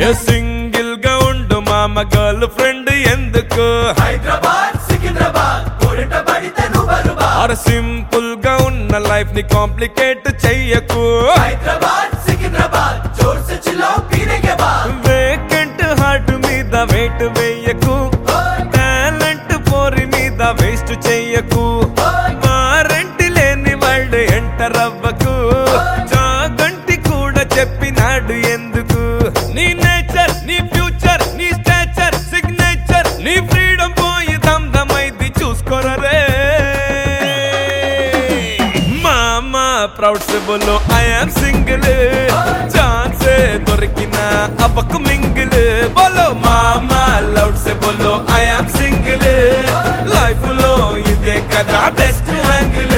A single గా ఉండు మామ గర్ల్ ఫ్రెండ్ ఎందుకు హైదరాబాద్ సికింద్రాబాద్ కోరిట పడితే నువ్వు ఆర్ సింపుల్ గా ఉన్న లైఫ్ ని కాంప్లికేట్ చెయ్యకు హైదరాబాద్ సికింద్రాబాద్ జోర్ से चिल्लाओ पीने के बाद వేకెంట్ హార్ట్ మీద వెయిట్ వేయకు టాలెంట్ పోరి మీద వేస్ట్ చెయ్యకు వారంటీ లేని వాళ్ళు ఎంటర్ అవ్వకు జాగంటి కూడా చెప్పినాడు ఎందుకు నీ నేచర్ నీ ఫ్యూచర్ నీ స్టాచర్ సిగ్నేచర్ నీ ఫ్రీడమ్ పోయి దమ్దమైంది చూసుకోరే మామా ప్రౌడ్ से बोलो आई एम सिंगल ఛాన్స్ దొరికిన అబ్బకు మింగిల్ బోలో మామా లౌడ్ से बोलो आई एम सिंगल లైఫ్ లో ఇదే కదా బెస్ట్ యాంగిల్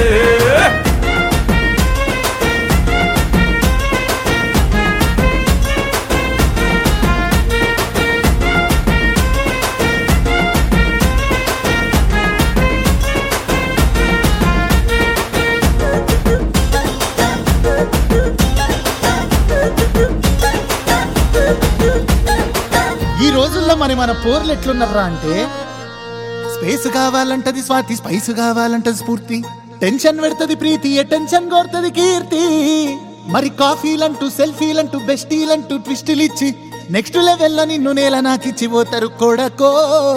ఈ రోజుల్లో మరి మన పోర్లు ఎట్లున్నారా అంటే స్పేస్ కావాలంటది స్వాతి స్పైస్ కావాలంటది స్ఫూర్తి టెన్షన్ పెడుతుంది ప్రీతి టెన్షన్ కోరుతుంది కీర్తి మరి కాఫీలంటూ సెల్ఫీలంటూ బెస్టీలంటూ ట్విస్టులు ఇచ్చి నెక్స్ట్ లెవెల్ నిన్ను నేల నాకిచ్చి పోతారు కొడకో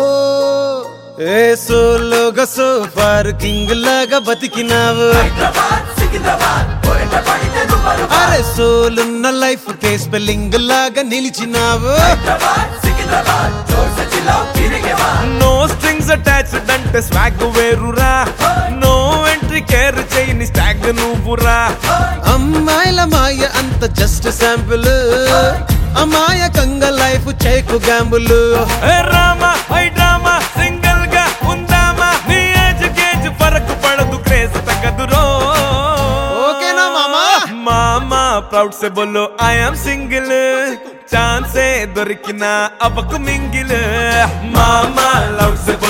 ఏ సోలోగా సోఫార్ కింగ్ లాగా బతికినావు హైదరాబాద్ సికింద్రాబాద్ కోరిట పడితే నువ్వు అరే సోలున్న లైఫ్ కే స్పెల్లింగ్ లాగా నిలిచినావు హైదరాబాద్ సికింద్రాబాద్ జోర్ से चिल्लाओ पीने के बाद నో స్ట్రింగ్స్ అటాచ్డ్ అంటే స్వాగ్ వేరురా నో ఎంట్రీ కేర్ చేయని స్టాగ్ నువ్వురా అమ్మాయిల మాయ అంత జస్ట్ శాంపుల్ అమాయకంగా లైఫ్ చేకు గ్యాంబుల్ రామా ఐ డ్రామా సింగిల్ గా ఉందామా నీ ఏజ్ కేజ్ ఫరక్ పడదు క్రేజ్ తగ్గదురో ఓకేనా మామా? మామా ప్రౌడ్ से बोलो आई एम सिंगल ఛాన్సే దొరికిన అవ్వకు మింగిల్ మామా లౌడ్ से